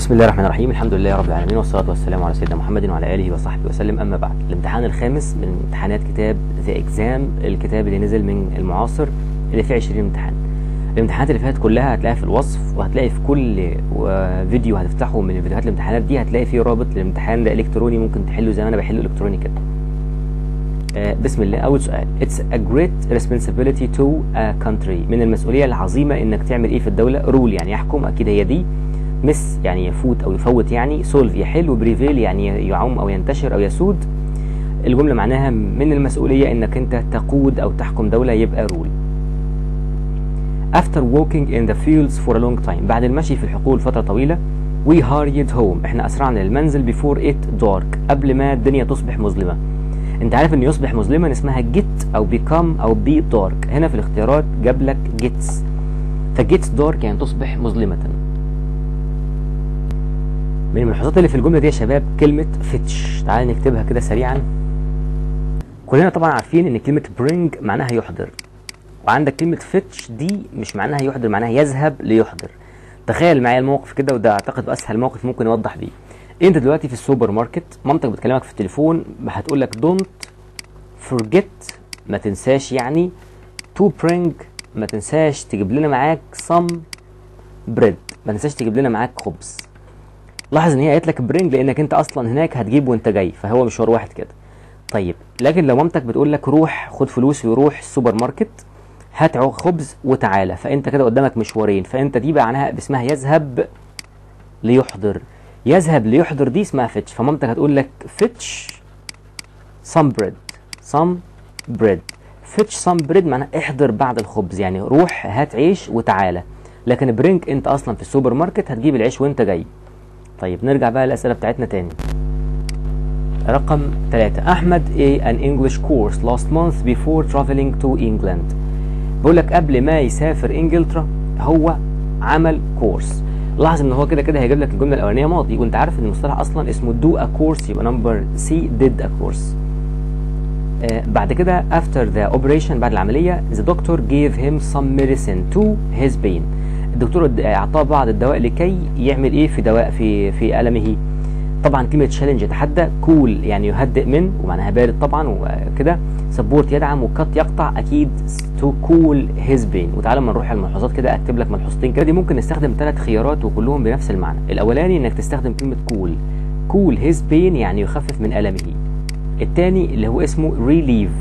بسم الله الرحمن الرحيم الحمد لله رب العالمين والصلاة والسلام على سيدنا محمد وعلى آله وصحبه وسلم أما بعد الامتحان الخامس من امتحانات كتاب ذا إكزام الكتاب اللي نزل من المعاصر اللي فيه 20 امتحان الامتحانات اللي فاتت كلها هتلاقيها في الوصف وهتلاقي في كل و- فيديو هتفتحه من فيديوهات الامتحانات دي هتلاقي فيه رابط للامتحان ده الكتروني ممكن تحله زي ما انا بحله الكتروني كده آه، بسم الله أول سؤال It's a great responsibility to a country من المسؤولية العظيمة إنك تعمل إيه في الدولة رول يعني يحكم أكيد هي دي مس يعني يفوت أو يفوت يعني سولف يحل وبريفيل يعني يعم أو ينتشر أو يسود الجملة معناها من المسؤولية إنك أنت تقود أو تحكم دولة يبقى رول After walking in the fields for a long time بعد المشي في الحقول فترة طويلة we hurried home احنا أسرعنا للمنزل before it dark قبل ما الدنيا تصبح مظلمة انت عارف ان يصبح مظلما اسمها get او become او be dark هنا في الاختيارات جاب لك gets فgets dark يعني تصبح مظلمة من الملحوظات اللي في الجملة دي يا شباب كلمة فتش تعال نكتبها كده سريعا كلنا طبعا عارفين ان كلمة bring معناها يحضر وعندك كلمة فتش دي مش معناها يحضر معناها يذهب ليحضر تخيل معايا الموقف كده وده اعتقد اسهل موقف ممكن نوضح بيه انت دلوقتي في السوبر ماركت مامتك بتكلمك في التليفون هتقول لك دونت forget ما تنساش يعني to bring ما تنساش تجيب لنا معاك some bread ما تنساش تجيب لنا معاك خبز لاحظ ان هي قالت لك برينج لانك انت اصلا هناك هتجيب وانت جاي فهو مشوار واحد كده طيب لكن لو مامتك بتقول لك روح خد فلوس وروح السوبر ماركت هات عو- خبز وتعالى فانت كده قدامك مشوارين فانت دي بقى معناها اسمها يذهب ليحضر يذهب ليحضر دي اسمها فتش فمامتك هتقول لك فتش some bread some bread فتش some bread معناها احضر بعد الخبز يعني روح هات عيش وتعالى لكن برينج انت اصلا في السوبر ماركت هتجيب العيش وانت جاي طيب نرجع بقى للأسئلة بتاعتنا تاني رقم ثلاثة أحمد A an English course last month before traveling to England بيقول لك قبل ما يسافر إنجلترا هو عمل كورس لاحظ ان هو كده كده هيجيب لك الجمله الاولانيه ماضي وانت عارف ان المصطلح اصلا اسمه do a course يبقى نمبر سي did a course آه بعد كده after the operation بعد العمليه the doctor gave him some medicine to his pain الدكتور اد- اعطاه بعض الدواء لكي يعمل ايه في دواء في في المه طبعا كلمه تشالنج يتحدى كول يعني يهدئ من ومعناها بارد طبعا وكده سبورت يدعم وكات يقطع اكيد تو كول هيز بين وتعالى اما نروح على الملحوظات كده اكتب لك ملحوظتين كده دي ممكن نستخدم ثلاث خيارات وكلهم بنفس المعنى الاولاني انك تستخدم كلمه كول كول هيز بين يعني يخفف من المه الثاني اللي هو اسمه ريليف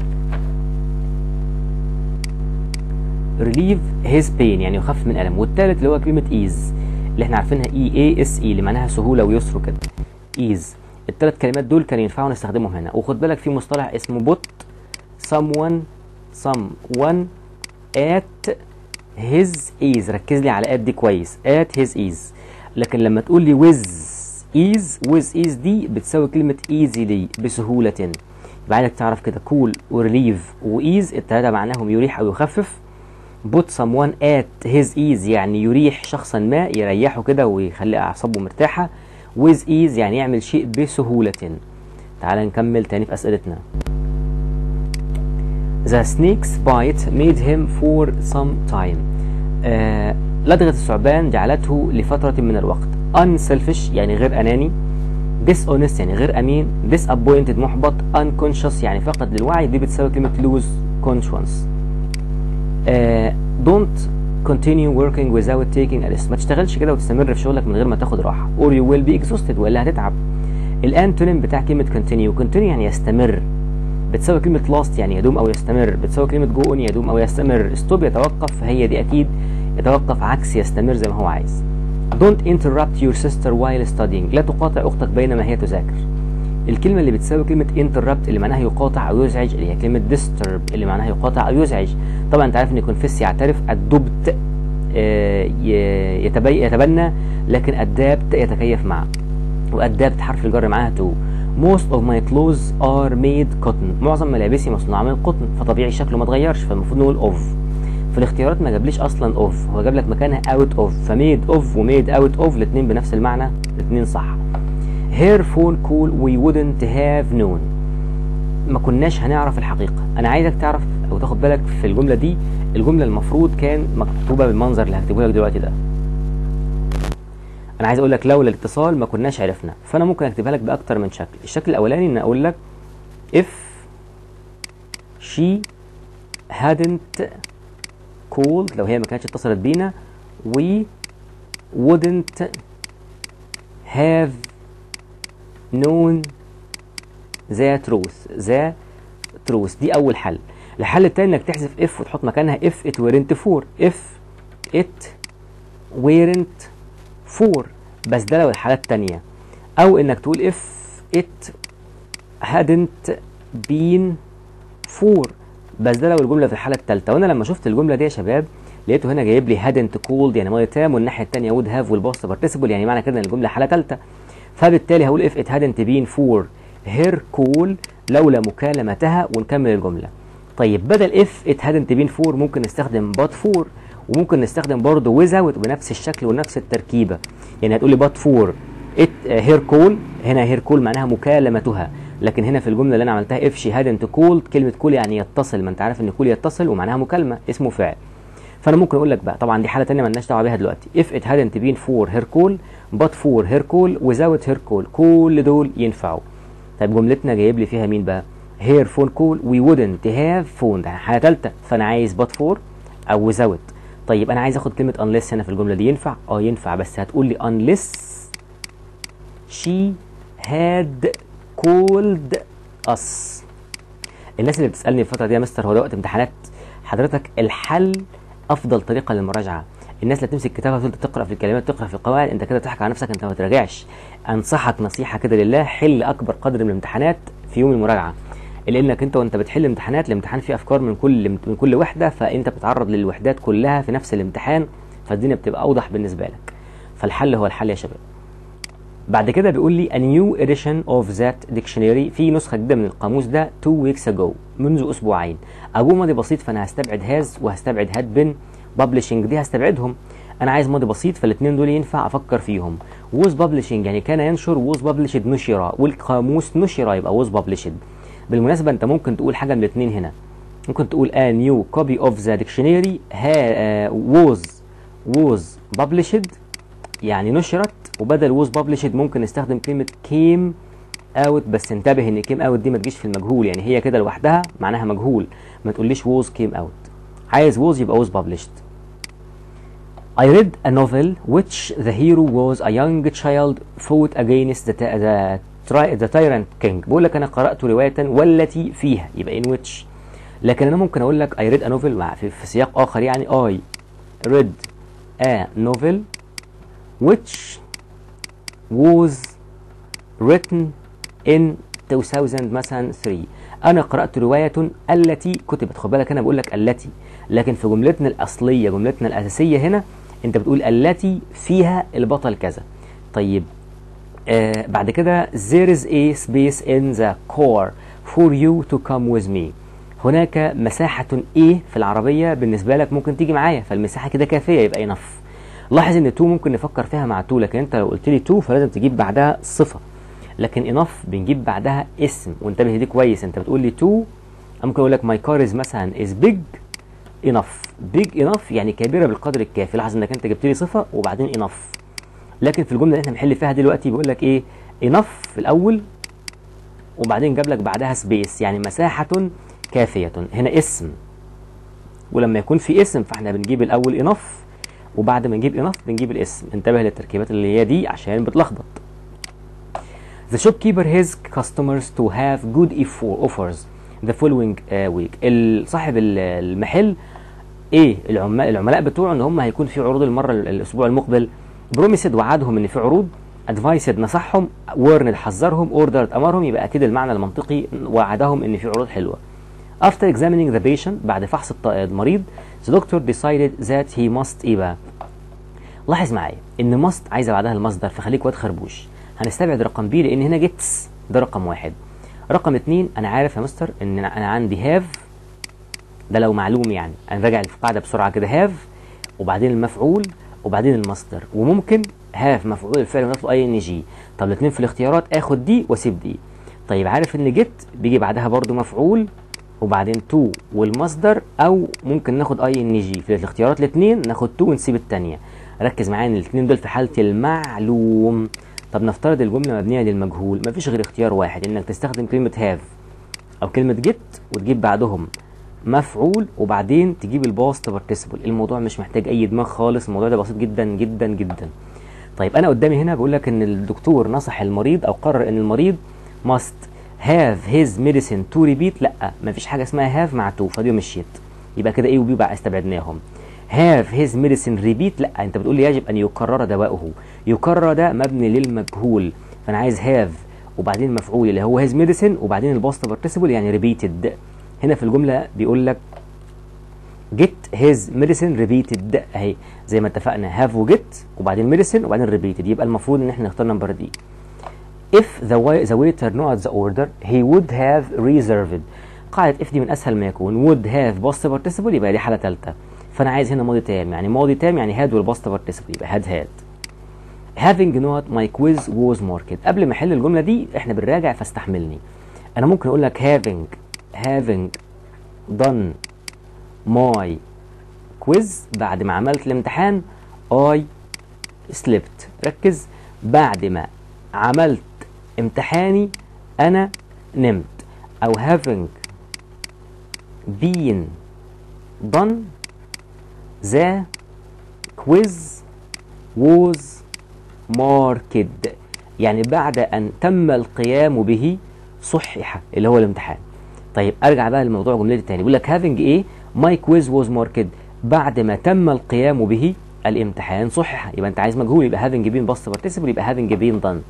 ريليف هيز بين يعني يخفف من الم والثالث اللي هو كلمه ايز اللي احنا عارفينها اي اي اس اي اللي معناها سهوله ويسر كده ايز الثلاث كلمات دول كان ينفعوا نستخدمهم هنا وخد بالك في مصطلح اسمه بوت someone someone at his ease ركز لي على at دي كويس at his ease لكن لما تقول لي with ease with ease دي بتساوي كلمة easily بسهولة يبقى عايزك تعرف كده cool وريليف وإيز التلاتة معناهم يريح أو يخفف put someone at his ease يعني يريح شخصا ما يريحه كده ويخلي أعصابه مرتاحة with ease يعني يعمل شيء بسهولة تعال نكمل تاني في أسئلتنا The snake's bite made him for some time. آه لدغة الثعبان جعلته لفترة من الوقت. Unselfish يعني غير أناني. Dishonest يعني غير أمين. Disappointed محبط. Unconscious يعني فقد للوعي دي بتساوي كلمة lose conscience. آه don't continue working without taking a rest. ما تشتغلش كده وتستمر في شغلك من غير ما تاخد راحة. Or you will be exhausted وإلا هتتعب. الانتونيم بتاع كلمة continue. continue يعني يستمر. بتساوي كلمة لاست يعني يدوم أو يستمر بتساوي كلمة جو اون يدوم أو يستمر ستوب يتوقف فهي دي أكيد يتوقف عكس يستمر زي ما هو عايز Don't interrupt your sister while studying لا تقاطع أختك بينما هي تذاكر الكلمة اللي بتساوي كلمة interrupt اللي معناها يقاطع أو يزعج اللي هي كلمة disturb اللي معناها يقاطع أو يزعج طبعا أنت عارف إن كونفيس يعترف الدبت آه، ي- يتبي يتبنى لكن adapt يتكيف معه وادابت حرف الجر معاها تو most of my clothes are made cotton معظم ملابسي مصنوعه من القطن فطبيعي شكله ما اتغيرش فالمفروض نقول of في الاختيارات ما جابليش اصلا of هو جاب لك مكانها out of فميد of وميد out of الاثنين بنفس المعنى الاثنين صح her phone call we wouldn't have known ما كناش هنعرف الحقيقه انا عايزك تعرف او تاخد بالك في الجمله دي الجمله المفروض كان مكتوبه بالمنظر اللي هكتبه لك دلوقتي ده انا عايز اقول لك لولا الاتصال ما كناش عرفنا فانا ممكن اكتبها لك باكتر من شكل الشكل الاولاني ان اقول لك if she hadn't called لو هي ما كانتش اتصلت بينا we wouldn't have known the truth the truth دي اول حل الحل التاني انك تحذف if وتحط مكانها if it weren't for if it weren't for بس ده لو الحالات التانية او انك تقول if it hadn't been for بس ده لو الجمله في الحاله الثالثه وانا لما شفت الجمله دي يا شباب لقيته هنا جايب لي hadn't called يعني ماضي تام والناحيه الثانيه would have والباست participle يعني معنى كده ان الجمله حاله ثالثه فبالتالي هقول if it hadn't been for her call لولا مكالمتها ونكمل الجمله طيب بدل if it hadn't been for ممكن نستخدم but for وممكن نستخدم برضه without بنفس الشكل ونفس التركيبه يعني هتقول لي but for it uh, her call هنا her call معناها مكالمتها لكن هنا في الجمله اللي انا عملتها if she hadn't called كلمه call يعني يتصل ما انت عارف ان call يتصل ومعناها مكالمه اسمه فعل فانا ممكن اقول لك بقى طبعا دي حاله ثانيه مالناش دعوه بيها دلوقتي if it hadn't been for her call but for her call without her call كل دول ينفعوا طيب جملتنا جايب لي فيها مين بقى her phone call we wouldn't have phone ده حاله ثالثه فانا عايز but for او without طيب انا عايز اخد كلمه unless هنا في الجمله دي ينفع اه ينفع بس هتقول لي unless she had called us الناس اللي بتسالني الفتره دي يا مستر هو ده وقت امتحانات حضرتك الحل افضل طريقه للمراجعه الناس اللي تمسك كتابها وتفضل تقرا في الكلمات تقرا في القواعد انت كده بتضحك على نفسك انت ما بتراجعش انصحك نصيحه كده لله حل اكبر قدر من الامتحانات في يوم المراجعه لانك انت وانت بتحل امتحانات الامتحان فيه افكار من كل من كل وحده فانت بتتعرض للوحدات كلها في نفس الامتحان فالدنيا بتبقى اوضح بالنسبه لك فالحل هو الحل يا شباب بعد كده بيقول لي a new edition of that dictionary في نسخه جديده من القاموس ده two weeks ago منذ اسبوعين ابوه ماضي بسيط فانا هستبعد هاز وهستبعد had been publishing دي هستبعدهم انا عايز ماضي بسيط فالاثنين دول ينفع افكر فيهم was publishing يعني كان ينشر was published نشر والقاموس نشر يبقى was published بالمناسبه انت ممكن تقول حاجه من الاثنين هنا ممكن تقول a new copy of the dictionary ha, uh, was was published يعني نشرت وبدل was published ممكن نستخدم كلمة came out بس انتبه ان came out دي ما تجيش في المجهول يعني هي كده لوحدها معناها مجهول ما تقوليش was came out عايز was يبقى was published I read a novel which the hero was a young child fought against the, the, the tyrant king بقول لك انا قرأت رواية والتي فيها يبقى in which لكن انا ممكن اقول لك I read a novel في, في سياق اخر يعني I read a novel which was written in 2000 مثلا 3 انا قرات روايه التي كتبت خد بالك انا بقول لك التي لكن في جملتنا الاصليه جملتنا الاساسيه هنا انت بتقول التي فيها البطل كذا طيب آه بعد كده there is a space in the car for you to come with me هناك مساحة ايه في العربية بالنسبة لك ممكن تيجي معايا فالمساحة كده كافية يبقى enough لاحظ ان تو ممكن نفكر فيها مع تو لكن انت لو قلت لي تو فلازم تجيب بعدها صفه لكن انف بنجيب بعدها اسم وانتبه دي كويس انت بتقول لي تو ممكن اقول لك ماي كار از مثلا از بيج انف بيج انف يعني كبيره بالقدر الكافي لاحظ انك انت جبت لي صفه وبعدين انف لكن في الجمله اللي احنا بنحل فيها دلوقتي بيقول لك ايه انف في الاول وبعدين جاب لك بعدها سبيس يعني مساحه كافيه هنا اسم ولما يكون في اسم فاحنا بنجيب الاول انف وبعد ما نجيب انف بنجيب الاسم انتبه للتركيبات اللي هي دي عشان بتلخبط The shopkeeper his customers to have good offers the following uh, week صاحب المحل ايه العملاء العملاء بتوعه ان هم هيكون في عروض المره الاسبوع المقبل بروميسد وعدهم ان في عروض ادفايسد نصحهم وورند حذرهم اوردرد امرهم يبقى اكيد المعنى المنطقي وعدهم ان في عروض حلوه After examining the patient بعد فحص المريض the doctor decided that he must ايه بقى لاحظ معايا ان must عايزه بعدها المصدر فخليك واد خربوش هنستبعد رقم بي لان هنا جيتس ده رقم واحد رقم اتنين انا عارف يا مستر ان انا عندي هاف ده لو معلوم يعني انا راجع القاعده بسرعه كده هاف وبعدين المفعول وبعدين المصدر وممكن هاف مفعول الفعل ونطلق اي ان جي طب الاثنين في الاختيارات اخد دي واسيب دي طيب عارف ان جيت بيجي بعدها برضو مفعول وبعدين تو والمصدر او ممكن ناخد اي ان جي في الاختيارات الاثنين ناخد تو ونسيب الثانيه ركز معايا ان الاثنين دول في حاله المعلوم طب نفترض الجمله مبنيه للمجهول مفيش غير اختيار واحد انك تستخدم كلمه هاف او كلمه جيت وتجيب بعدهم مفعول وبعدين تجيب الباست بارتيسيبل الموضوع مش محتاج اي دماغ خالص الموضوع ده بسيط جدا جدا جدا طيب انا قدامي هنا بقول لك ان الدكتور نصح المريض او قرر ان المريض must have his medicine to repeat لا مفيش حاجه اسمها have مع to فدي مشيت يبقى كده ايه وبي بقى استبعدناهم have his medicine repeat لا انت بتقول لي يجب ان يكرر دواؤه يكرر ده مبني للمجهول فانا عايز have وبعدين مفعول اللي هو his medicine وبعدين الباست بارتيسيبل يعني repeated هنا في الجمله بيقول لك get his medicine repeated اهي زي ما اتفقنا have وجيت وبعدين medicine وبعدين repeated يبقى المفروض ان احنا نختار نمبر دي if the, wa- the waiter not the order he would have reserved قاعدة if دي من أسهل ما يكون would have past participle يبقى دي حالة ثالثة فأنا عايز هنا ماضي تام يعني ماضي تام يعني had والباست participle يبقى had had having not my quiz was marked قبل ما أحل الجملة دي إحنا بنراجع فاستحملني أنا ممكن أقول لك having having done my quiz بعد ما عملت الامتحان I slept ركز بعد ما عملت امتحاني انا نمت او having been done the quiz was marked يعني بعد ان تم القيام به صحح اللي هو الامتحان طيب ارجع بقى لموضوع جملتي تاني بيقول لك having ايه my quiz was marked بعد ما تم القيام به الامتحان صحح يبقى انت عايز مجهول يبقى having been past participle يبقى having been done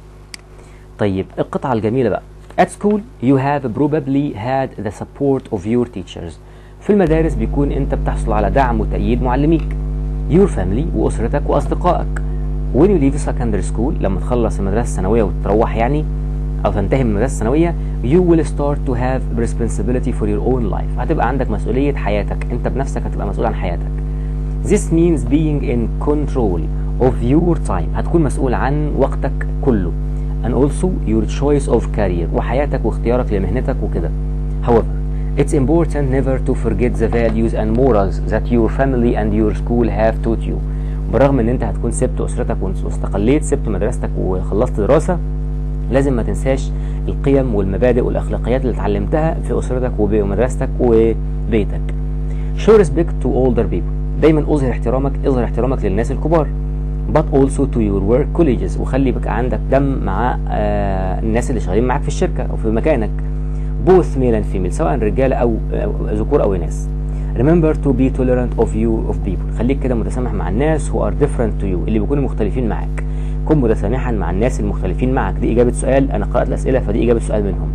طيب القطعة الجميلة بقى At school you have probably had the support of your teachers في المدارس بيكون انت بتحصل على دعم وتأييد معلميك your family وأسرتك وأصدقائك when you leave secondary school لما تخلص المدرسة الثانوية وتروح يعني أو تنتهي من المدرسة الثانوية you will start to have responsibility for your own life هتبقى عندك مسؤولية حياتك انت بنفسك هتبقى مسؤول عن حياتك This means being in control of your time هتكون مسؤول عن وقتك كله and also your choice of career وحياتك واختيارك لمهنتك وكده. However, it's important never to forget the values and morals that your family and your school have taught you. بالرغم ان انت هتكون سبت اسرتك واستقليت سبت مدرستك وخلصت دراسة لازم ما تنساش القيم والمبادئ والاخلاقيات اللي اتعلمتها في اسرتك ومدرستك وبيتك. Show respect to older people. دايما اظهر احترامك اظهر احترامك للناس الكبار. but also to your work colleagues وخلي بك عندك دم مع آه الناس اللي شغالين معاك في الشركه او في مكانك both male and female سواء رجاله او أو ذكور او اناث remember to be tolerant of you of people خليك كده متسامح مع الناس who are different to you اللي بيكونوا مختلفين معاك كن متسامحا مع الناس المختلفين معك دي اجابه سؤال انا قرات الاسئله فدي اجابه سؤال منهم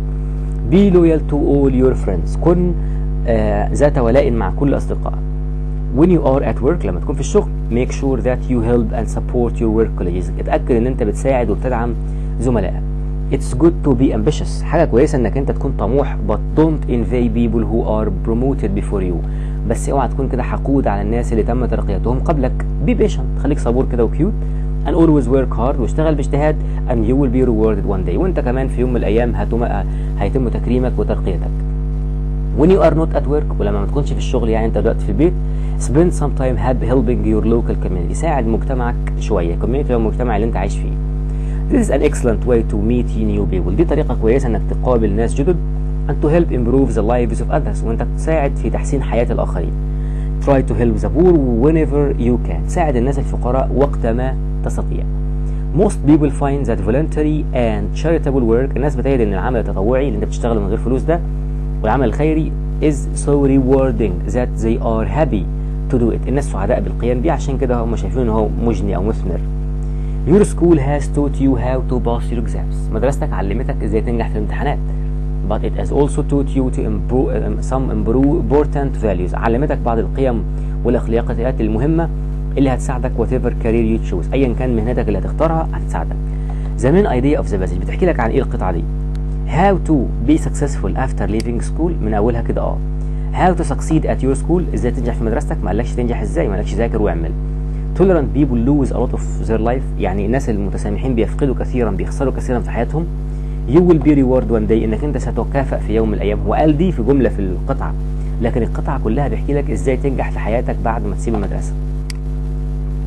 be loyal to all your friends كن آه ذات ولاء مع كل اصدقائك when you are at work لما تكون في الشغل make sure that you help and support your work colleagues اتاكد ان انت بتساعد وبتدعم زملائك it's good to be ambitious حاجه كويسه انك انت تكون طموح but don't envy people who are promoted before you بس اوعى تكون كده حقود على الناس اللي تم ترقيتهم قبلك be patient خليك صبور كده وكيوت and always work hard واشتغل باجتهاد and you will be rewarded one day وانت كمان في يوم من الايام هتم هيتم تكريمك وترقيتك when you are not at work ولما ما تكونش في الشغل يعني انت دلوقتي في البيت spend some time helping your local community ساعد مجتمعك شويه community هو المجتمع اللي انت عايش فيه This is an excellent way to meet new people دي طريقة كويسة انك تقابل ناس جدد and to help improve the lives of others وانت تساعد في تحسين حياة الآخرين try to help the poor whenever you can ساعد الناس الفقراء وقت ما تستطيع most people find that voluntary and charitable work الناس بتجد ان العمل التطوعي اللي انت بتشتغله من غير فلوس ده والعمل الخيري is so rewarding that they are happy to do it الناس سعداء بالقيام بيه عشان كده هم شايفين ان هو مجني او مثمر Your school has taught you how to pass your exams مدرستك علمتك ازاي تنجح في الامتحانات but it has also taught you to improve some important values علمتك بعض القيم والاخلاقيات المهمه اللي هتساعدك whatever career you choose ايا كان مهنتك اللي هتختارها هتساعدك the main idea of the passage بتحكي لك عن ايه القطعه دي how to be successful after leaving school من اولها كده اه how to succeed at your school ازاي تنجح في مدرستك ما قالكش تنجح ازاي ما قالكش ذاكر واعمل tolerant people lose a lot of their life يعني الناس المتسامحين بيفقدوا كثيرا بيخسروا كثيرا في حياتهم you will be reward one day انك انت ستكافئ في يوم من الايام وقال دي في جمله في القطعه لكن القطعه كلها بيحكي لك ازاي تنجح في حياتك بعد ما تسيب المدرسه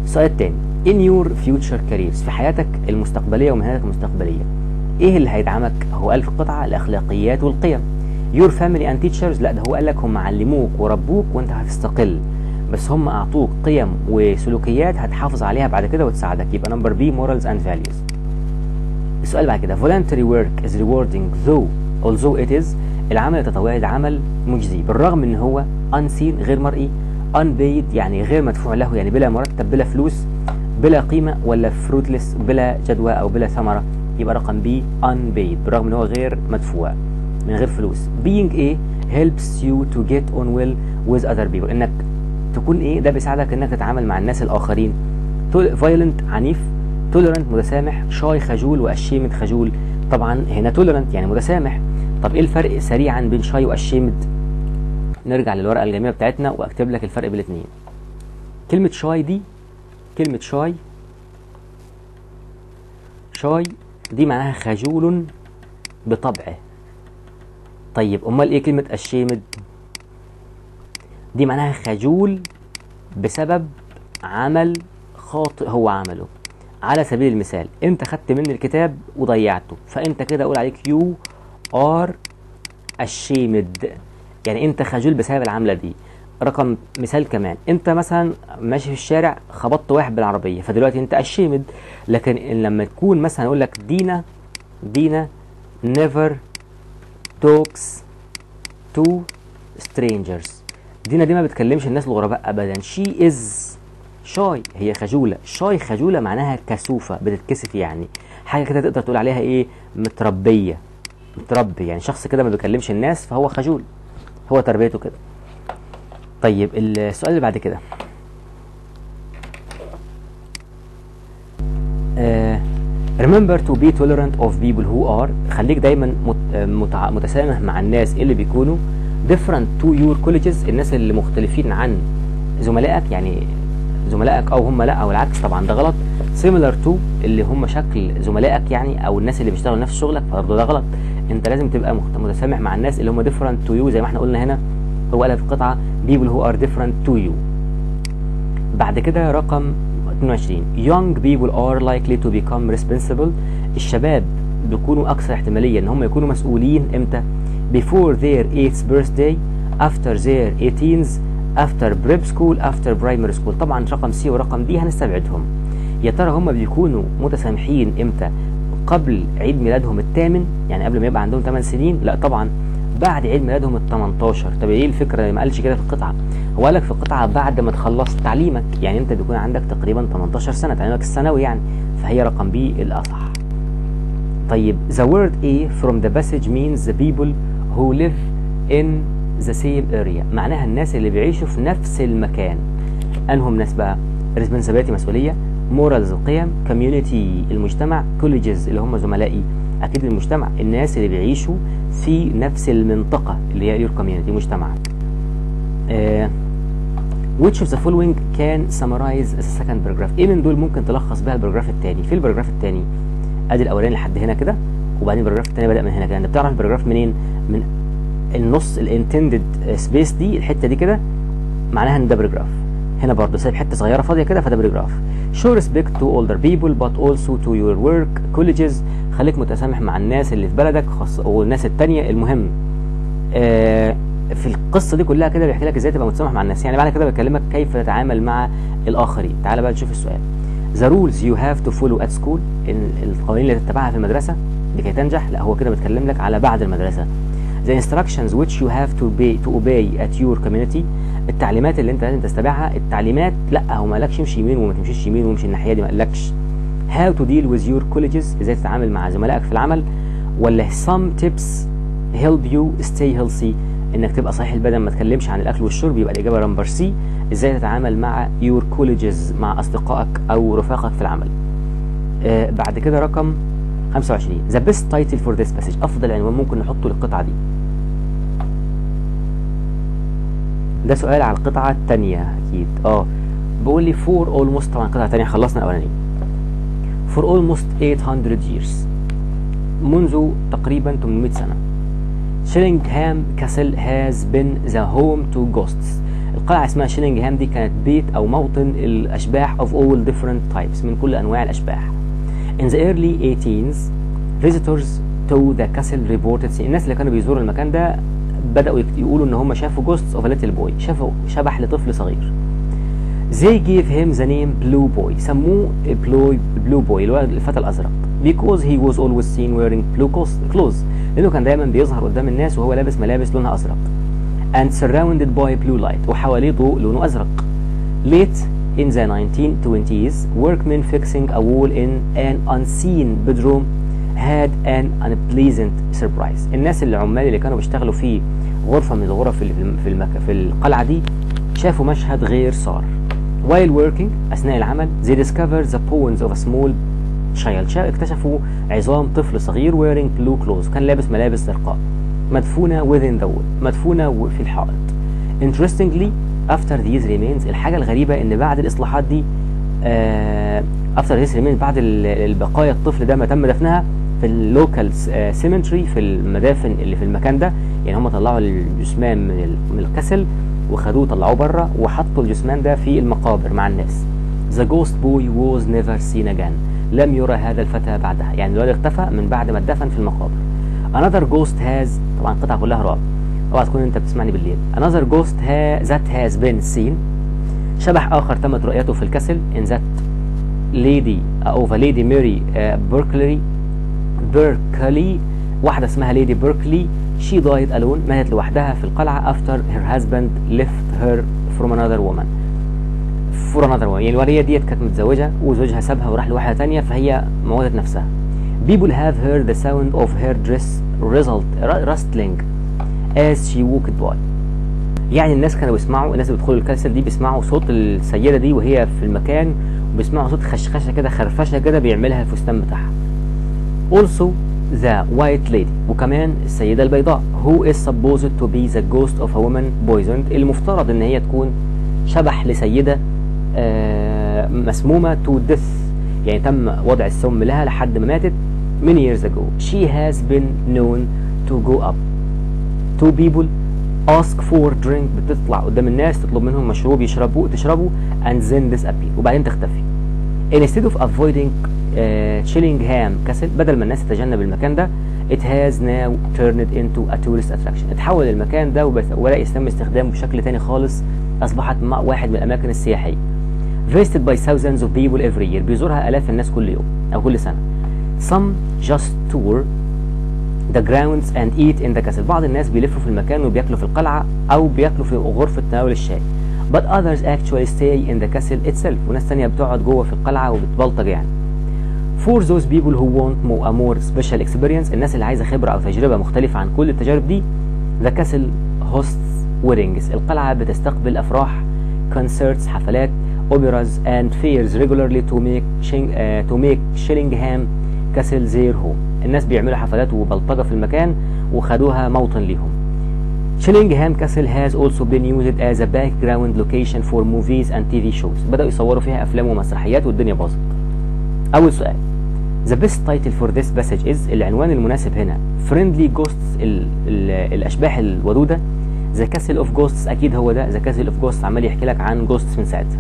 السؤال الثاني in your future careers في حياتك المستقبليه ومهنتك المستقبليه ايه اللي هيدعمك هو قال في القطعه الاخلاقيات والقيم your family and teachers لا ده هو قال لك هم علموك وربوك وانت هتستقل بس هم اعطوك قيم وسلوكيات هتحافظ عليها بعد كده وتساعدك يبقى نمبر بي morals and values السؤال بعد كده voluntary work is rewarding though although it is العمل التطوعي ده عمل مجزي بالرغم ان هو unseen غير مرئي unpaid يعني غير مدفوع له يعني بلا مرتب بلا فلوس بلا قيمة ولا fruitless بلا جدوى او بلا ثمرة يبقى رقم بي unpaid بالرغم ان هو غير مدفوع من غير فلوس being ايه helps you to get on well with other people انك تكون ايه ده بيساعدك انك تتعامل مع الناس الاخرين violent عنيف tolerant متسامح شاي خجول واشيمد خجول طبعا هنا tolerant يعني متسامح طب ايه الفرق سريعا بين شاي واشيمد نرجع للورقه الجميله بتاعتنا واكتب لك الفرق بين الاثنين كلمه شاي دي كلمه شاي شاي دي معناها خجول بطبعه طيب امال ايه كلمه اشيمد دي معناها خجول بسبب عمل خاطئ هو عمله على سبيل المثال انت خدت مني الكتاب وضيعته فانت كده اقول عليك يو ار ashamed يعني انت خجول بسبب العمله دي رقم مثال كمان انت مثلا ماشي في الشارع خبطت واحد بالعربيه فدلوقتي انت ashamed لكن لما تكون مثلا اقول لك دينا دينا never talks to strangers دينا دي ما بتكلمش الناس الغرباء ابدا she is شاي هي خجولة شاي خجولة معناها كسوفة بتتكسف يعني حاجة كده تقدر تقول عليها ايه متربية متربي يعني شخص كده ما بيكلمش الناس فهو خجول هو تربيته كده طيب السؤال اللي بعد كده آه remember to be tolerant of people who are خليك دايما مت متع... متسامح مع الناس اللي بيكونوا different to your colleges الناس اللي مختلفين عن زملائك يعني زملائك او هم لا او العكس طبعا ده غلط similar to اللي هم شكل زملائك يعني او الناس اللي بيشتغلوا نفس شغلك برضه ده غلط انت لازم تبقى متسامح مع الناس اللي هم different to you زي ما احنا قلنا هنا هو قالها في القطعه people who are different to you بعد كده رقم 22 young people are likely to become responsible الشباب بيكونوا اكثر احتماليه ان هم يكونوا مسؤولين امتى before their 8th birthday after their 18s after prep school after primary school طبعا رقم سي ورقم دي هنستبعدهم يا ترى هم بيكونوا متسامحين امتى قبل عيد ميلادهم الثامن يعني قبل ما يبقى عندهم 8 سنين لا طبعا بعد عيد ميلادهم ال 18 طب ايه الفكره ما قالش كده في القطعه هو قال لك في القطعه بعد ما تخلص تعليمك يعني انت بيكون عندك تقريبا 18 سنه تعليمك الثانوي يعني فهي رقم بي الاصح طيب the word A from the passage means the people who live in the same area معناها الناس اللي بيعيشوا في نفس المكان انهم ناس بقى responsibility مسؤوليه morals القيم community المجتمع colleges اللي هم زملائي اكيد المجتمع الناس اللي بيعيشوا في نفس المنطقه اللي هي your community مجتمعك uh, which of the following can summarize the second paragraph ايه من دول ممكن تلخص بها الباراجراف الثاني في الباراجراف الثاني ادي الاولاني لحد هنا كده وبعدين الباراجراف الثاني بدا من هنا كده انت بتعرف الباراجراف منين من النص الانتندد سبيس دي الحته دي كده معناها ان ده باراجراف هنا برضه سايب حته صغيره فاضيه كده فده باراجراف show respect to older people but also to your work colleges خليك متسامح مع الناس اللي في بلدك خاص والناس التانية المهم آه في القصه دي كلها كده بيحكي لك ازاي تبقى متسامح مع الناس يعني بعد كده بكلمك كيف تتعامل مع الاخرين تعال بقى نشوف السؤال the rules you have to follow at school القوانين اللي تتبعها في المدرسه لكي تنجح لا هو كده بيتكلم لك على بعد المدرسه the instructions which you have to obey, to obey at your community التعليمات اللي انت لازم تتبعها التعليمات لا هو ما قالكش امشي يمين وما تمشيش يمين وامشي الناحيه دي ما قالكش how to deal with your colleges ازاي تتعامل مع زملائك في العمل ولا some tips help you stay healthy انك تبقى صحيح البدن ما تكلمش عن الاكل والشرب يبقى الاجابه نمبر سي ازاي تتعامل مع your colleges مع اصدقائك او رفاقك في العمل آه بعد كده رقم 25 the best title for this passage افضل عنوان ممكن نحطه للقطعه دي ده سؤال على القطعه الثانيه اكيد اه بيقول لي for almost طبعا القطعه الثانيه خلصنا الاولانيه for almost 800 years منذ تقريبا 800 سنه شيلينغهام كاسل has been the home to ghosts القلعه اسمها شيلينغهام دي كانت بيت او موطن الاشباح of all different types من كل انواع الاشباح in the early 18s visitors to the castle reported الناس اللي كانوا بيزوروا المكان ده بدأوا يكت- يقولوا ان هم شافوا ghosts of a little boy شافوا شبح لطفل صغير They gave him the name Blue Boy سموه Blue, Blue Boy الولد الفتى الأزرق because he was always seen wearing blue cos- clothes لأنه كان دايما بيظهر قدام الناس وهو لابس ملابس لونها أزرق and surrounded by blue light وحواليه ضوء لونه أزرق Late in the 1920s workmen fixing a wall in an unseen bedroom had an unpleasant surprise الناس العمال اللي كانوا بيشتغلوا في غرفة من الغرف اللي في الم- في, المك... في القلعة دي شافوا مشهد غير صار while working أثناء العمل they discovered the bones of a small child شا- اكتشفوا عظام طفل صغير wearing blue clothes كان لابس ملابس زرقاء مدفونة within the wall مدفونة و- في الحائط interestingly after these remains الحاجة الغريبة ان بعد الإصلاحات دي آه after these remains بعد ال- البقايا الطفل ده ما تم دفنها في اللوكال سيمنتري في المدافن اللي في المكان ده يعني هم طلعوا الجثمان من ال- من الكسل وخدوه طلعوه بره وحطوا الجثمان ده في المقابر مع الناس The ghost boy was never seen again لم يرى هذا الفتى بعدها يعني الولد اختفى من بعد ما اتدفن في المقابر Another ghost has طبعا القطعة كلها رعب اوعى تكون انت بتسمعني بالليل Another ghost ha that has been seen شبح آخر تمت رؤيته في الكسل in that lady أو the lady Mary uh, Berkeley Berkeley واحدة اسمها ليدي بيركلي she died alone ماتت لوحدها في القلعة after her husband left her from another woman for another woman يعني الولية ديت كانت متزوجة وزوجها سابها وراح لواحدة تانية فهي موتت نفسها people have heard the sound of her dress result rustling as she walked by يعني الناس كانوا بيسمعوا الناس اللي بيدخلوا الكنيسة دي بيسمعوا صوت السيدة دي وهي في المكان وبيسمعوا صوت خشخشة كده خرفشة كده بيعملها الفستان بتاعها also the white lady وكمان السيدة البيضاء who is supposed to be the ghost of a woman poisoned المفترض ان هي تكون شبح لسيدة آه، مسمومة to death يعني تم وضع السم لها لحد ما ماتت many years ago she has been known to go up two people ask for drink بتطلع قدام الناس تطلب منهم مشروب يشربوه تشربوا and then disappear وبعدين تختفي instead of avoiding uh, Chillingham Castle بدل ما الناس تتجنب المكان ده it has now turned into a tourist attraction اتحول المكان ده وبس- ولا يتم استخدامه بشكل تاني خالص اصبحت م- واحد من الاماكن السياحيه visited by thousands of people every year بيزورها الاف الناس كل يوم او كل سنه some just tour the grounds and eat in the castle بعض الناس بيلفوا في المكان وبياكلوا في القلعة أو بياكلوا في غرفة تناول الشاي but others actually stay in the castle itself وناس تانية بتقعد جوه في القلعة وبتبلطج يعني for those people who want more, a more special experience الناس اللي عايزة خبرة أو تجربة مختلفة عن كل التجارب دي the castle hosts weddings القلعة بتستقبل أفراح concerts حفلات operas and fairs regularly to make Shing, uh, to make Shillingham Castle their home الناس بيعملوا حفلات وبلطجة في المكان وخدوها موطن ليهم Chillingham Castle has also been used as a background location for movies and TV shows بدأوا يصوروا فيها أفلام ومسرحيات والدنيا باظت أول سؤال The best title for this passage is العنوان المناسب هنا Friendly Ghosts ال ال الأشباح الودودة The Castle of Ghosts أكيد هو ده The Castle of Ghosts عمال يحكي لك عن Ghosts من ساعتها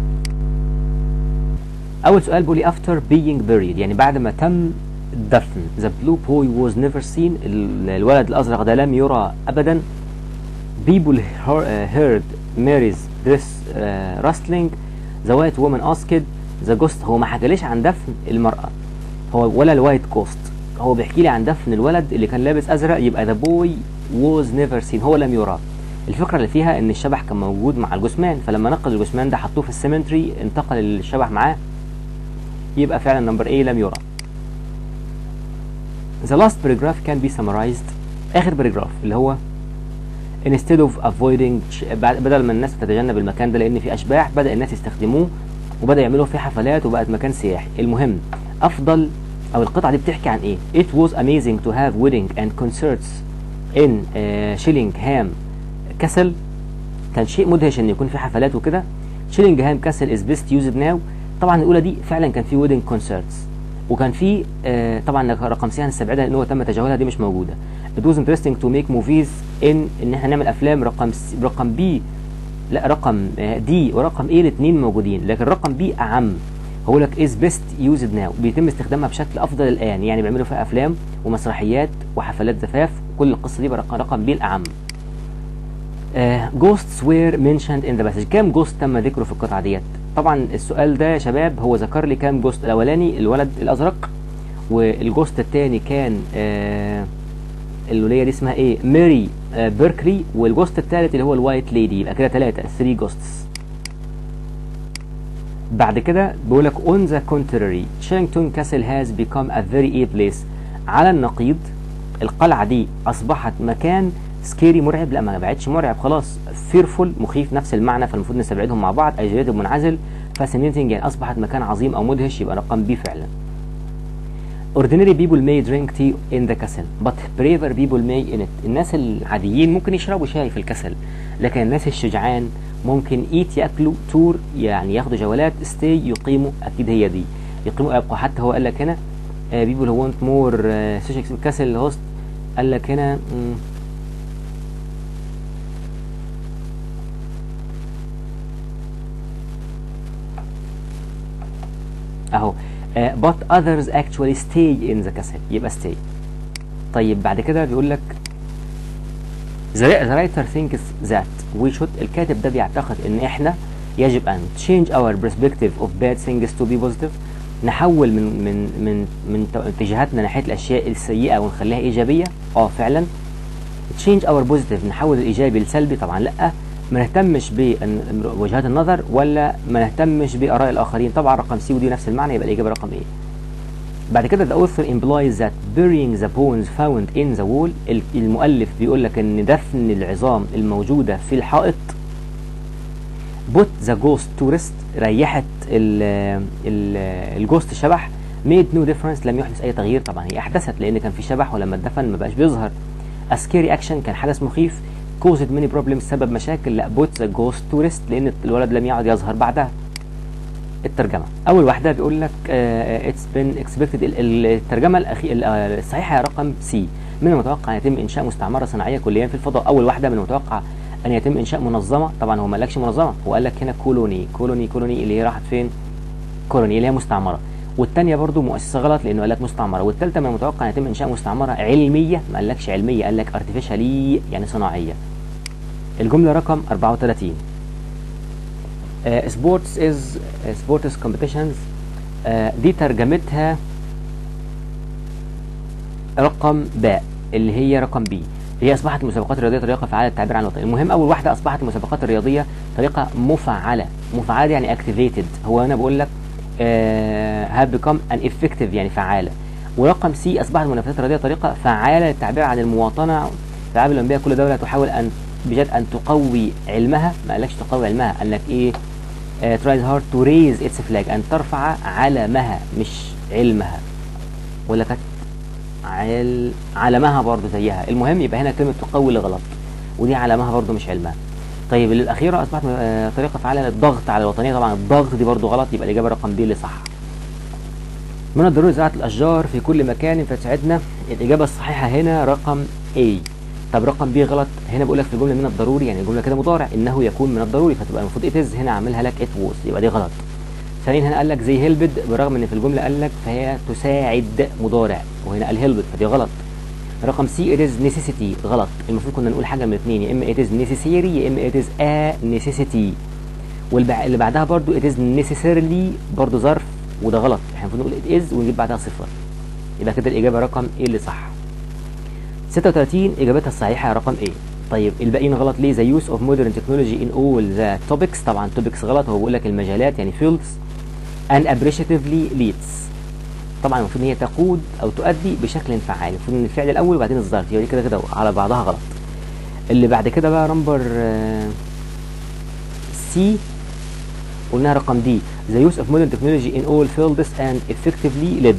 أول سؤال بيقول لي after being buried يعني بعد ما تم الدفن The blue boy was never seen ال- الولد الأزرق ده لم يرى أبدا People hear- uh, heard Mary's dress uh, rustling The white woman asked The ghost هو ما حكاليش عن دفن المرأة هو ولا الوايت جوست هو بيحكي لي عن دفن الولد اللي كان لابس أزرق يبقى The boy was never seen هو لم يرى الفكرة اللي فيها ان الشبح كان موجود مع الجثمان فلما نقل الجثمان ده حطوه في السيمنتري انتقل الشبح معاه يبقى فعلا نمبر A لم يرى The last paragraph can be summarized آخر باراجراف اللي هو instead of avoiding ش- بعد- بدل ما الناس تتجنب المكان ده لأن فيه أشباح بدأ الناس يستخدموه وبدأ يعملوا فيه حفلات وبقت مكان سياحي المهم أفضل أو القطعة دي بتحكي عن إيه It was amazing to have wedding and concerts in uh, Shillingham Castle كان شيء مدهش ان يكون في حفلات وكده شيلينجهام كاسل از بيست يوزد ناو طبعا الاولى دي فعلا كان في ويدنج كونسرتس وكان في آه طبعا رقم سي هنستبعدها ان هو تم تجاهلها دي مش موجوده it was interesting to make movies in ان احنا نعمل افلام رقم س- رقم بي لا رقم دي ورقم ايه الاثنين موجودين لكن رقم بي اعم هقول لك از بيست يوزد ناو بيتم استخدامها بشكل افضل الان يعني بيعملوا فيها افلام ومسرحيات وحفلات زفاف كل القصه دي برقم رقم بي الاعم جوستس وير منشند ان ذا باسج كام جوست تم ذكره في القطعه ديت طبعا السؤال ده يا شباب هو ذكر لي كام جوست الاولاني الولد الازرق والجوست الثاني كان آه الوليه دي اسمها ايه ماري آه بيركلي والجوست الثالث اللي هو الوايت ليدي يبقى كده ثلاثه 3 جوستس بعد كده بيقول لك on the contrary Sherrington Castle has become a very a place على النقيض القلعة دي أصبحت مكان سكيري مرعب لا ما بقتش مرعب خلاص فيرفول مخيف نفس المعنى فالمفروض نستبعدهم مع بعض ايزوليتد منعزل فاسينيتنج يعني أصبحت مكان عظيم أو مدهش يبقى رقم بي فعلا Ordinary people may drink tea in the castle but braver people may in it الناس العاديين ممكن يشربوا شاي في الكسل لكن الناس الشجعان ممكن ايت ياكلوا تور يعني ياخدوا جولات ستي يقيموا اكيد هي دي يقيموا يبقوا حتى هو قال لك هنا بيبول هو وانت مور سوشيال كاسل هوست قال لك هنا مم، اهو آه، but others actually stay in the castle يبقى stay طيب بعد كده بيقول لك the the writer thinks that we should الكاتب ده بيعتقد ان احنا يجب ان change our perspective of bad things to be positive نحول من من من من تو- اتجاهاتنا ناحيه الاشياء السيئه ونخليها ايجابيه اه فعلا change our positive نحول الايجابي لسلبي طبعا لا ما نهتمش بوجهات النظر ولا ما نهتمش باراء الاخرين طبعا رقم سي ودي نفس المعنى يبقى الاجابه رقم ايه بعد كده the author implies that burying the bones found in the wall ال- المؤلف بيقول لك ان دفن العظام الموجوده في الحائط put the ghost to rest ريحت ال ال الجوست شبح made no difference لم يحدث اي تغيير طبعا هي احدثت لان كان في شبح ولما اتدفن ما بقاش بيظهر a scary action كان حدث مخيف caused many problems سبب مشاكل لا put the ghost to rest لان الولد لم يعد يظهر بعدها الترجمه اول واحده بيقول لك اتس بين اكسبكتد الترجمه الأخي... ال- آه، الصحيحه هي رقم سي من المتوقع ان يتم انشاء مستعمره صناعيه كليا في الفضاء اول واحده من المتوقع ان يتم انشاء منظمه طبعا هو ما قالكش منظمه هو قال لك هنا كولوني كولوني كولوني اللي هي راحت فين كولوني اللي هي مستعمره والثانيه برضو مؤسسه غلط لانه قال لك مستعمره والثالثه من المتوقع ان يتم انشاء مستعمره علميه ما قالكش علميه قال لك ارتفيشالي يعني صناعيه الجمله رقم 34 سبورتس از سبورتس كومبيتيشنز دي ترجمتها رقم باء اللي هي رقم بي هي اصبحت المسابقات الرياضيه طريقه فعاله للتعبير عن الوطن المهم اول واحده اصبحت المسابقات الرياضيه طريقه مفعله مفعله يعني اكتيفيتد هو انا بقول لك هاف بيكم ان افكتيف يعني فعاله ورقم سي اصبحت المنافسات الرياضيه طريقه فعاله للتعبير عن المواطنه في الالعاب الاولمبيه كل دوله تحاول ان بجد ان تقوي علمها ما قالكش تقوي علمها قال لك ايه ترايز هارد تو ريز اتس فلاج ان ترفع علمها مش علمها ولا كانت عل... علمها برضو زيها المهم يبقى هنا كلمه تقوي اللي غلط ودي علمها برضو مش علمها طيب الاخيره اصبحت آه، طريقه فعاله للضغط على الوطنيه طبعا الضغط دي برضو غلط يبقى الاجابه رقم دي اللي صح من الضروري زراعه الاشجار في كل مكان فتساعدنا الاجابه الصحيحه هنا رقم A طب رقم B غلط هنا بقول لك في الجمله من الضروري يعني الجمله كده مضارع انه يكون من الضروري فتبقى المفروض it is هنا عاملها لك it was يبقى دي غلط ثانيا هنا قال لك زي هيلبد برغم ان في الجمله قال لك فهي تساعد مضارع وهنا قال هيلبد فدي غلط رقم سي it is necessity غلط المفروض كنا نقول حاجه من الاثنين يا اما it is necessary يا اما it is a necessity واللي بعدها برضو it is necessarily برضو ظرف وده غلط احنا المفروض نقول it is ونجيب بعدها صفر يبقى كده الاجابه رقم ايه اللي صح 36 اجابتها الصحيحه رقم ايه طيب الباقيين غلط ليه زي use of modern technology in all the topics طبعا topics غلط هو بيقول لك المجالات يعني fields and appreciatively leads طبعا المفروض ان هي تقود او تؤدي بشكل فعال المفروض ان الفعل الاول وبعدين الظرف يبقى دي كده كده على بعضها غلط اللي بعد كده بقى نمبر سي قلناها رقم دي the use of modern technology in all fields and effectively led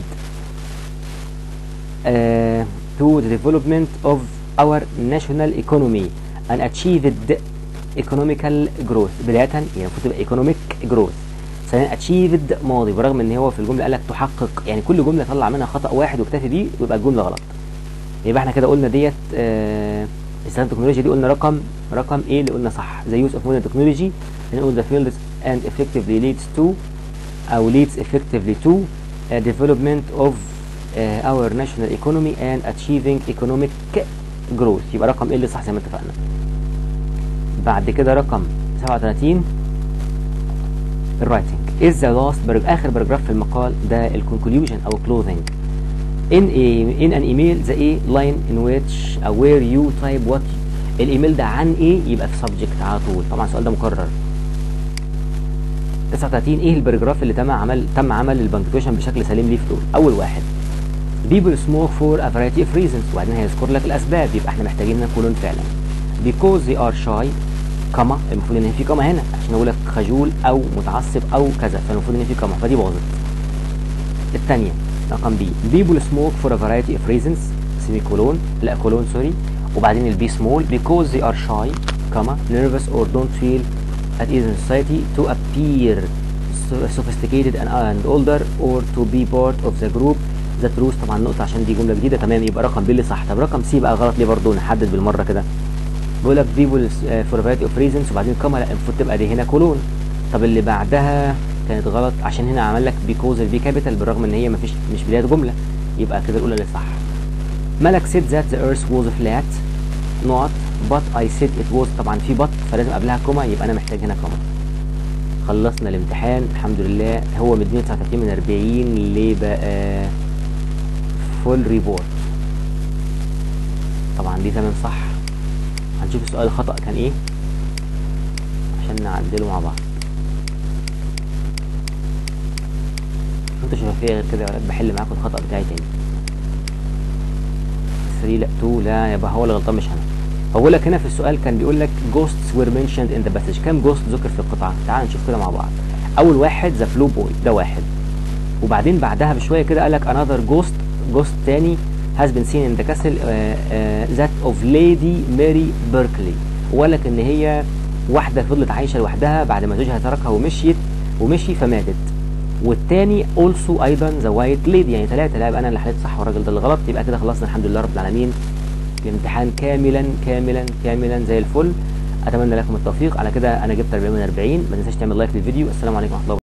uh, to the development of our national economy and achieved economical growth بداية يعني المفروض تبقى economic growth ثانيا achieved ماضي برغم ان هو في الجمله قال لك تحقق يعني كل جمله طلع منها خطا واحد واكتفي بيه ويبقى الجمله غلط يبقى احنا كده قلنا ديت آه استخدام التكنولوجيا دي قلنا رقم رقم ايه اللي قلنا صح the use of modern technology نقول the field and effectively leads to او leads effectively to uh, development of uh, our national economy and achieving economic growth يبقى رقم ايه اللي صح زي ما اتفقنا بعد كده رقم 37 الرايتنج is the last برج... اخر باراجراف في المقال ده الكونكلوجن او clothing in a in an email the a line in which uh, where you type what الايميل ده عن ايه يبقى في subject على طول طبعا السؤال ده مكرر 39 ايه الباراجراف اللي تم عمل تم عمل البنكتويشن بشكل سليم ليه في دول اول واحد people smoke for a variety of reasons وبعدين هيذكر لك الاسباب يبقى احنا محتاجين هنا كولون فعلا because they are shy كما المفروض ان في كما هنا عشان اقول لك خجول او متعصب او كذا فالمفروض ان في كما فدي باظت الثانيه رقم بي people smoke for a variety of reasons سيمي كولون لا كولون سوري وبعدين البي سمول because they are shy كما nervous or don't feel at ease in society to appear sophisticated and, and older or to be part of the group ذات روس طبعا نقطة عشان دي جملة جديدة تمام يبقى رقم بي اللي صح طب رقم سي بقى غلط ليه برضه نحدد بالمرة كده بيقول لك people for a variety of reasons وبعدين كما لا المفروض تبقى دي هنا كولون طب اللي بعدها كانت غلط عشان هنا عمل لك because البي كابيتال بالرغم ان هي مفيش مش بداية جملة يبقى كده الاولى اللي صح ملك said that the earth was flat not but I said it was طبعا في but فلازم قبلها كوما يبقى انا محتاج هنا كوما خلصنا الامتحان الحمد لله هو مديني 39 من 40 ليه بقى فول ريبورت طبعا دي تمام صح هنشوف السؤال الخطأ كان ايه عشان نعدله مع بعض انتوا شفافية غير كده يا ولاد بحل معاكم الخطأ بتاعي تاني 3 لا 2 لا يبقى هو اللي غلطان مش انا بقول لك هنا في السؤال كان بيقول لك ghosts were mentioned in the passage كام جوست ذكر في القطعة تعال نشوف كده مع بعض اول واحد ذا فلو بوي ده واحد وبعدين بعدها بشويه كده قال لك another ghost جوست تاني has been seen in the castle uh, uh, that of lady Mary Berkeley وقال لك ان هي واحده فضلت عايشه لوحدها بعد ما زوجها تركها ومشيت ومشي فماتت والتاني also ايضا ذا وايت ليدي يعني ثلاثه لا يبقى انا اللي حليت صح والراجل ده اللي غلط يبقى كده خلصنا الحمد لله رب العالمين الامتحان كاملا كاملا كاملا زي الفل اتمنى لكم التوفيق على كده انا جبت 40 من 40 ما تنساش تعمل لايك للفيديو السلام عليكم ورحمه الله